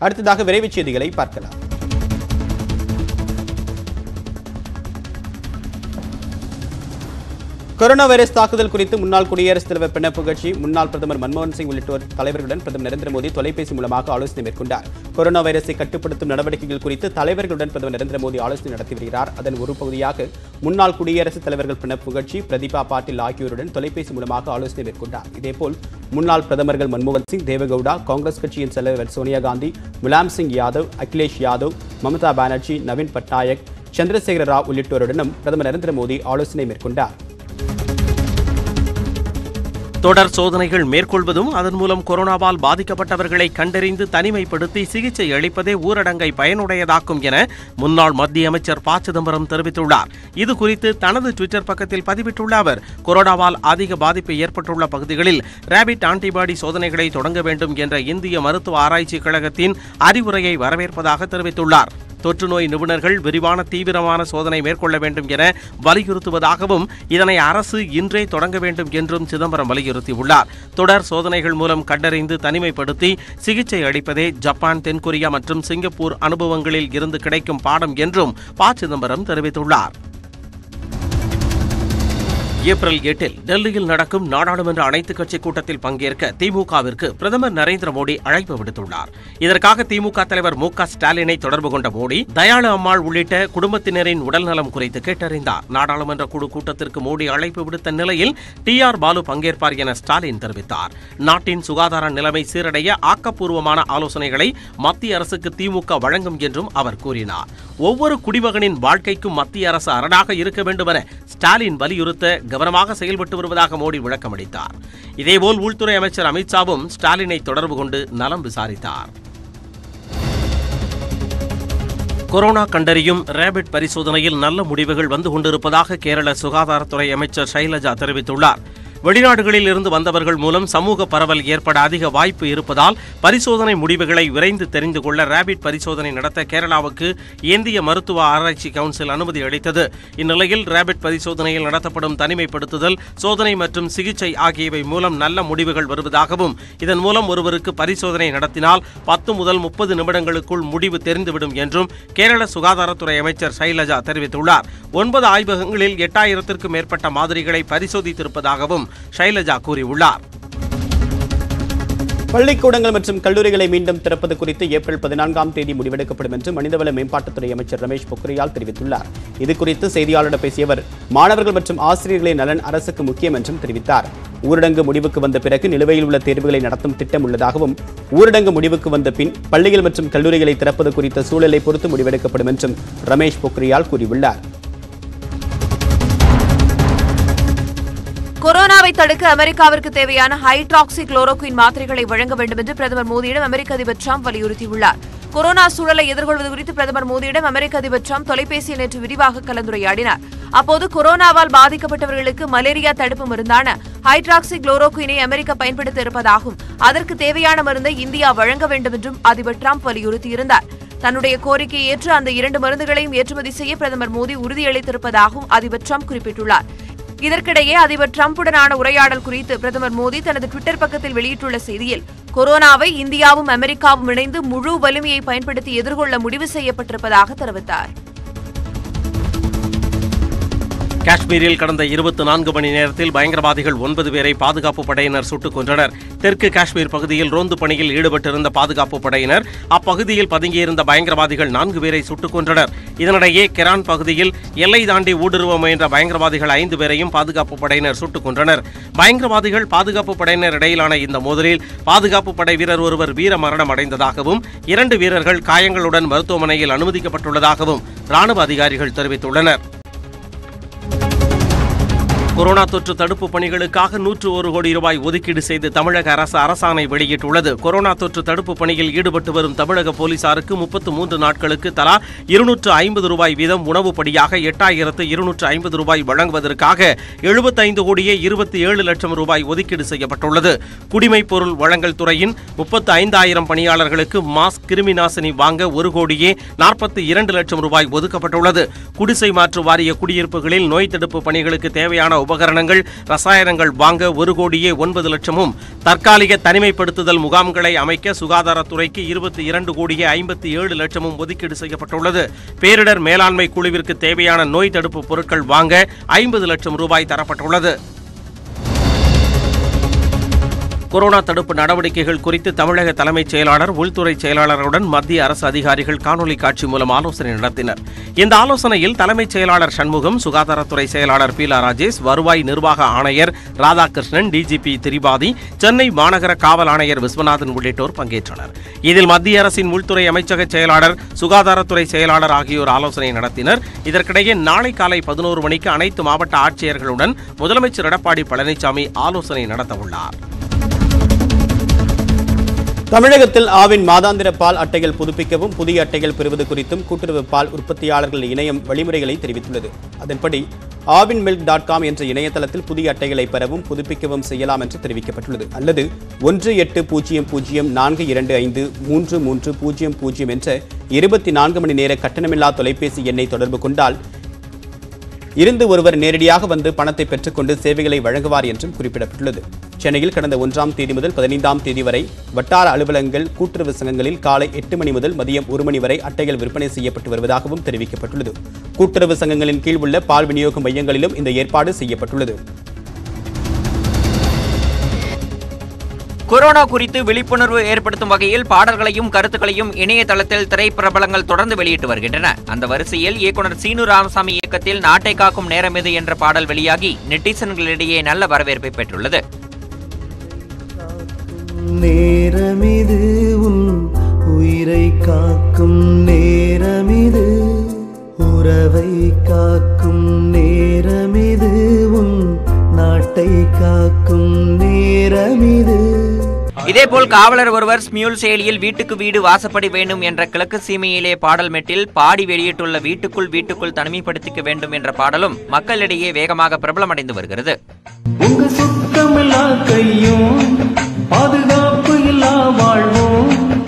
அடுத்ததாக விரைவுச் செய்திகளை பார்க்கலாம் கொரோனா வைரஸ் தாக்குதல் குறித்து முன்னாள் குடியரசுத் தலைவர் பிரணப் முகர்ஜி முன்னாள் பிரதமர் மன்மோகன் சிங் உள்ளிட்டோர் தலைவர்களுடன் பிரதமர் நரேந்திர மோடி தொலைபேசி மூலமாக ஆலோசனை மேற்கொண்டார் கொரோனா வைரஸை கட்டுப்படுத்தும் நடவடிக்கைகள் குறித்து தலைவர்களுடன் பிரதமர் நரேந்திர மோடி ஆலோசனை நடத்தி வருகிறார் அதன் ஒரு பகுதியாக முன்னாள் குடியரசுத் தலைவர்கள் பிரணப் முகர்ஜி பிரதீபா பாட்டீல் ஆகியோருடன் தொலைபேசி மூலமாக ஆலோசனை மேற்கொண்டார் இதேபோல் முன்னாள் பிரதமர்கள் மன்மோகன் சிங் தேவகவுடா காங்கிரஸ் கட்சியின் தலைவர் சோனியா காந்தி முலாம் சிங் யாதவ் அகிலேஷ் யாதவ் மமதா பானர்ஜி நவீன் பட்நாயக் சந்திரசேகர ராவ் உள்ளிட்டோருடனும் பிரதமர் நரேந்திர மோடி ஆலோசனை மேற்கொண்டார் தொடர் சோதனைகள் மேற்கொள்வதும் அதன் மூலம் கொரோனாவால் பாதிக்கப்பட்டவர்களை கண்டறிந்து தனிமைப்படுத்தி சிகிச்சை அளிப்பதே ஊரடங்கை பயனுடையதாக்கும் என முன்னாள் மத்திய அமைச்சர் ப சிதம்பரம் தெரிவித்துள்ளார் இது குறித்து தனது ட்விட்டர் பக்கத்தில் பதிவிட்டுள்ள அவர் கொரோனாவால் அதிக பாதிப்பு ஏற்பட்டுள்ள பகுதிகளில் ரேபிட் ஆன்டிபாடி சோதனைகளை தொடங்க வேண்டும் என்ற இந்திய மருத்துவ ஆராய்ச்சி கழகத்தின் அறிவுரையை வரவேற்பதாக தெரிவித்துள்ளார் தொற்றுநோய் நிபுணர்கள் விரிவான தீவிரமான சோதனை மேற்கொள்ள வேண்டும் என வலியுறுத்துவதாகவும் இதனை அரசு இன்றே தொடங்க வேண்டும் என்றும் சிதம்பரம் வலியுறுத்தியுள்ளார் தொடர் சோதனைகள் மூலம் கண்டறிந்து தனிமைப்படுத்தி சிகிச்சை அளிப்பதே ஜப்பான் தென்கொரியா மற்றும் சிங்கப்பூர் அனுபவங்களில் இருந்து கிடைக்கும் பாடம் என்றும் ப சிதம்பரம் தெரிவித்துள்ளார் ஏப்ரல் எட்டில் டெல்லியில் நடக்கும் நாடாளுமன்ற அனைத்துக் கட்சி கூட்டத்தில் பங்கேற்க திமுகவிற்கு பிரதமர் நரேந்திர மோடி அழைப்பு விடுத்துள்ளார் இதற்காக திமுக தலைவர் மு க ஸ்டாலினை தொடர்பு கொண்ட மோடி தயாளு அம்மாள் உள்ளிட்ட குடும்பத்தினரின் உடல்நலம் குறித்து கேட்டறிந்தார் நாடாளுமன்ற குழு கூட்டத்திற்கு மோடி அழைப்பு விடுத்த நிலையில் டி ஆர் பாலு பங்கேற்பார் என ஸ்டாலின் தெரிவித்தார் நாட்டின் சுகாதார நிலைமை சீரடைய ஆக்கப்பூர்வமான ஆலோசனைகளை மத்திய அரசுக்கு திமுக வழங்கும் என்றும் அவர் கூறினார் ஒவ்வொரு குடிமகனின் வாழ்க்கைக்கும் மத்திய அரசு அரணாக இருக்க வேண்டும் என ஸ்டாலின் வலியுறுத்த கவனமாக செயல்பட்டு வருவதாக மோடி விளக்கமளித்தார் இதேபோல் உள்துறை அமைச்சர் அமித்ஷாவும் ஸ்டாலினை தொடர்பு கொண்டு நலம் விசாரித்தார் கொரோனா கண்டறியும் ரேபிட் பரிசோதனையில் நல்ல முடிவுகள் வந்து கொண்டிருப்பதாக கேரள சுகாதாரத்துறை அமைச்சர் சைலஜா தெரிவித்துள்ளார் வெளிநாடுகளில் இருந்து வந்தவர்கள் மூலம் சமூக பரவல் ஏற்பட அதிக வாய்ப்பு இருப்பதால் பரிசோதனை முடிவுகளை விரைந்து தெரிந்து கொள்ள ரேபிட் பரிசோதனை நடத்த கேரளாவுக்கு இந்திய மருத்துவ ஆராய்ச்சி கவுன்சில் அனுமதி அளித்தது இந்நிலையில் ரேபிட் பரிசோதனையில் நடத்தப்படும் தனிமைப்படுத்துதல் சோதனை மற்றும் சிகிச்சை ஆகியவை மூலம் நல்ல முடிவுகள் வருவதாகவும் இதன் மூலம் ஒருவருக்கு பரிசோதனை நடத்தினால் பத்து முதல் முப்பது நிமிடங்களுக்குள் முடிவு தெரிந்துவிடும் என்றும் கேரள சுகாதாரத்துறை அமைச்சர் சைலஜா தெரிவித்துள்ளார் ஒன்பது ஆய்வகங்களில் எட்டாயிரத்திற்கும் மேற்பட்ட மாதிரிகளை பரிசோதித்திருப்பதாகவும் ஷைலஜா கூறியுள்ளார் பள்ளிக்கூடங்கள் மற்றும் கல்லூரிகளை மீண்டும் திறப்பது குறித்து ஏப்ரல் பதினான்காம் தேதி முடிவெடுக்கப்படும் என்று மனிதவள மேம்பாட்டுத்துறை அமைச்சர் ரமேஷ் பொக்ரியால் தெரிவித்துள்ளார் இது குறித்து செய்தியாளரிடம் பேசிய அவர் மாணவர்கள் மற்றும் ஆசிரியர்களின் நலன் அரசுக்கு முக்கியம் என்றும் தெரிவித்தார் ஊரடங்கு முடிவுக்கு வந்த பிறகு நிலுவையில் உள்ள தேர்வுகளை நடத்தும் திட்டம் உள்ளதாகவும் ஊரடங்கு முடிவுக்கு வந்த பின் பள்ளிகள் மற்றும் கல்லூரிகளை திறப்பது குறித்த சூழலை பொறுத்து முடிவெடுக்கப்படும் என்றும் ரமேஷ் பொக்ரியால் கூறியுள்ளார் கொரோனாவை தடுக்க அமெரிக்காவிற்கு தேவையான ஹைட்ராக்சி குளோரோகுயின் மாத்திரைகளை வழங்க வேண்டும் என்று பிரதமர் மோடியிடம் அமெரிக்க அதிபர் ட்ரம்ப் வலியுறுத்தியுள்ளார் கொரோனா சூழலை எதிர்கொள்வது குறித்து பிரதமர் மோடியிடம் அமெரிக்க அதிபர் ட்ரம்ப் தொலைபேசியில் நேற்று விரிவாக கலந்துரையாடினார் அப்போது கொரோனாவால் பாதிக்கப்பட்டவர்களுக்கு மலேரியா தடுப்பு மருந்தான ஹைட்ராக்சி குளோரோகுயினை அமெரிக்கா பயன்படுத்த இருப்பதாகவும் அதற்கு தேவையான மருந்தை இந்தியா வழங்க வேண்டும் என்றும் அதிபர் ட்ரம்ப் வலியுறுத்தியிருந்தார் தன்னுடைய கோரிக்கையை ஏற்று அந்த இரண்டு மருந்துகளையும் ஏற்றுமதி செய்ய பிரதமர் மோடி உறுதியளித்திருப்பதாகவும் அதிபர் ட்ரம்ப் குறிப்பிட்டுள்ளார் இதற்கிடையே அதிபர் டிரம்புடனான உரையாடல் குறித்து பிரதமர் மோடி தனது ட்விட்டர் பக்கத்தில் வெளியிட்டுள்ள செய்தியில் கொரோனாவை இந்தியாவும் அமெரிக்காவும் இணைந்து முழு வலிமையை பயன்படுத்தி எதிர்கொள்ள முடிவு செய்யப்பட்டிருப்பதாக தெரிவித்தார் காஷ்மீரில் கடந்த இருபத்தி நான்கு மணி நேரத்தில் பயங்கரவாதிகள் ஒன்பது பேரை பாதுகாப்பு படையினர் சுட்டுக் கொன்றனர் தெற்கு காஷ்மீர் பகுதியில் ரோந்து பணியில் ஈடுபட்டிருந்த பாதுகாப்பு படையினர் அப்பகுதியில் பதுங்கியிருந்த பயங்கரவாதிகள் நான்கு பேரை சுட்டுக் கொன்றனர் இதனிடையே கெரான் பகுதியில் எல்லை தாண்டி ஊடுருவ முயன்ற பயங்கரவாதிகள் ஐந்து பேரையும் பாதுகாப்பு படையினர் சுட்டுக் கொன்றனர் பயங்கரவாதிகள் பாதுகாப்பு படையினர் இடையிலான இந்த மோதலில் பாதுகாப்பு படை வீரர் ஒருவர் வீர மரணம் அடைந்ததாகவும் இரண்டு வீரர்கள் காயங்களுடன் மருத்துவமனையில் அனுமதிக்கப்பட்டுள்ளதாகவும் ராணுவ அதிகாரிகள் தெரிவித்துள்ளனர் கொரோனா தொற்று தடுப்பு பணிகளுக்காக நூற்று ஒரு கோடி ரூபாய் ஒதுக்கீடு செய்து தமிழக அரசு அரசாணை வெளியிட்டுள்ளது கொரோனா தொற்று தடுப்பு பணியில் ஈடுபட்டு வரும் தமிழக போலீசாருக்கு முப்பத்து மூன்று நாட்களுக்கு தலா இருநூற்று ஐம்பது ரூபாய் வீதம் உணவுப்படியாக எட்டாயிரத்து இருநூற்று ஐம்பது ரூபாய் வழங்குவதற்காக எழுபத்தைந்து கோடியே இருபத்தி ஏழு லட்சம் ரூபாய் ஒதுக்கீடு செய்யப்பட்டுள்ளது குடிமைப் பொருள் வழங்கல் துறையின் முப்பத்து ஐந்தாயிரம் பணியாளர்களுக்கு மாஸ்க் கிருமி நாசினி வாங்க ஒரு கோடியே நாற்பத்தி இரண்டு லட்சம் ரூபாய் ஒதுக்கப்பட்டுள்ளது குடிசை மாற்று வாரிய குடியிருப்புகளில் நோய் தடுப்பு பணிகளுக்கு தேவையான உபகரணங்கள் ரசாயனங்கள் வாங்க ஒரு கோடியே ஒன்பது லட்சமும் தற்காலிக தனிமைப்படுத்துதல் முகாம்களை அமைக்க சுகாதாரத்துறைக்கு இருபத்தி இரண்டு கோடியே ஐம்பத்தி ஏழு லட்சமும் ஒதுக்கீடு செய்யப்பட்டுள்ளது பேரிடர் மேலாண்மை குழுவிற்கு தேவையான நோய் தடுப்பு பொருட்கள் வாங்க ஐம்பது லட்சம் ரூபாய் தரப்பட்டுள்ளது கொரோனா தடுப்பு நடவடிக்கைகள் குறித்து தமிழக தலைமைச் செயலாளர் உள்துறை செயலாளருடன் மத்திய அரசு அதிகாரிகள் காணொலி காட்சி மூலம் ஆலோசனை நடத்தினர் இந்த ஆலோசனையில் தலைமைச் செயலாளர் சண்முகம் சுகாதாரத்துறை செயலாளர் பீலா ராஜேஷ் வருவாய் நிர்வாக ஆணையர் ராதாகிருஷ்ணன் டிஜிபி திரிபாதி சென்னை மாநகர காவல் ஆணையர் விஸ்வநாதன் உள்ளிட்டோர் பங்கேற்றனர் இதில் மத்திய அரசின் உள்துறை அமைச்சக செயலாளர் சுகாதாரத்துறை செயலாளர் ஆகியோர் ஆலோசனை நடத்தினர் இதற்கிடையே நாளை காலை பதினோரு மணிக்கு அனைத்து மாவட்ட ஆட்சியர்களுடன் முதலமைச்சர் எடப்பாடி பழனிசாமி ஆலோசனை நடத்தவுள்ளார் தமிழகத்தில் ஆவின் மாதாந்திர பால் அட்டைகள் புதுப்பிக்கவும் புதிய அட்டைகள் பெறுவது குறித்தும் கூட்டுறவு பால் உற்பத்தியாளர்கள் இணையம் வழிமுறைகளை தெரிவித்துள்ளது அதன்படி ஆவின் மில்க் டாட் காம் என்ற இணையதளத்தில் புதிய அட்டைகளை பெறவும் புதுப்பிக்கவும் செய்யலாம் என்று தெரிவிக்கப்பட்டுள்ளது அல்லது ஒன்று எட்டு பூஜ்ஜியம் பூஜ்ஜியம் நான்கு இரண்டு ஐந்து மூன்று மூன்று பூஜ்ஜியம் பூஜ்ஜியம் என்ற இருபத்தி நான்கு மணி நேர கட்டணமில்லா தொலைபேசி எண்ணை தொடர்பு கொண்டால் இருந்து ஒருவர் நேரடியாக வந்து பணத்தை பெற்றுக்கொண்டு சேவைகளை வழங்குவார் என்றும் குறிப்பிடப்பட்டுள்ளது சென்னையில் கடந்த ஒன்றாம் தேதி முதல் பதினைந்தாம் தேதி வரை வட்டார அலுவலகங்கள் கூட்டுறவு சங்கங்களில் காலை எட்டு மணி முதல் மதியம் ஒரு மணி வரை அட்டைகள் விற்பனை செய்யப்பட்டு வருவதாகவும் தெரிவிக்கப்பட்டுள்ளது கூட்டுறவு சங்கங்களின் கீழ் உள்ள பால் விநியோக மையங்களிலும் இந்த ஏற்பாடு செய்யப்பட்டுள்ளது கொரோனா குறித்து விழிப்புணர்வு ஏற்படுத்தும் வகையில் பாடல்களையும் கருத்துக்களையும் இணையதளத்தில் திரைப்பிரபலங்கள் தொடர்ந்து வெளியிட்டு வருகின்றன அந்த வரிசையில் இயக்குனர் சீனு ராமசாமி இயக்கத்தில் நாட்டை காக்கும் நேரம் இது என்ற பாடல் வெளியாகி நெட்டிசன்களிடையே நல்ல வரவேற்பை பெற்றுள்ளது நேரமிது உன் உயிரை காக்கும் நேரமிது உறவை காக்கும் நேரமிது உன் நாட்டை காக்கும் நேரமிது இதேபோல் காவலர் ஒருவர் ஸ்மியூல் செயலியில் வீட்டுக்கு வீடு வாசப்படி வேண்டும் என்ற கிழக்கு சீமையிலே பாடல் மெட்டில் பாடி வெளியிட்டுள்ள வீட்டுக்குள் வீட்டுக்குள் தனிமைப்படுத்திக்க வேண்டும் என்ற பாடலும் மக்களிடையே வேகமாக பிரபலமடைந்து வருகிறது உங்க சுத்தமில்லா கையும் பாதுகாப்பு இல்லா வாழ்வும்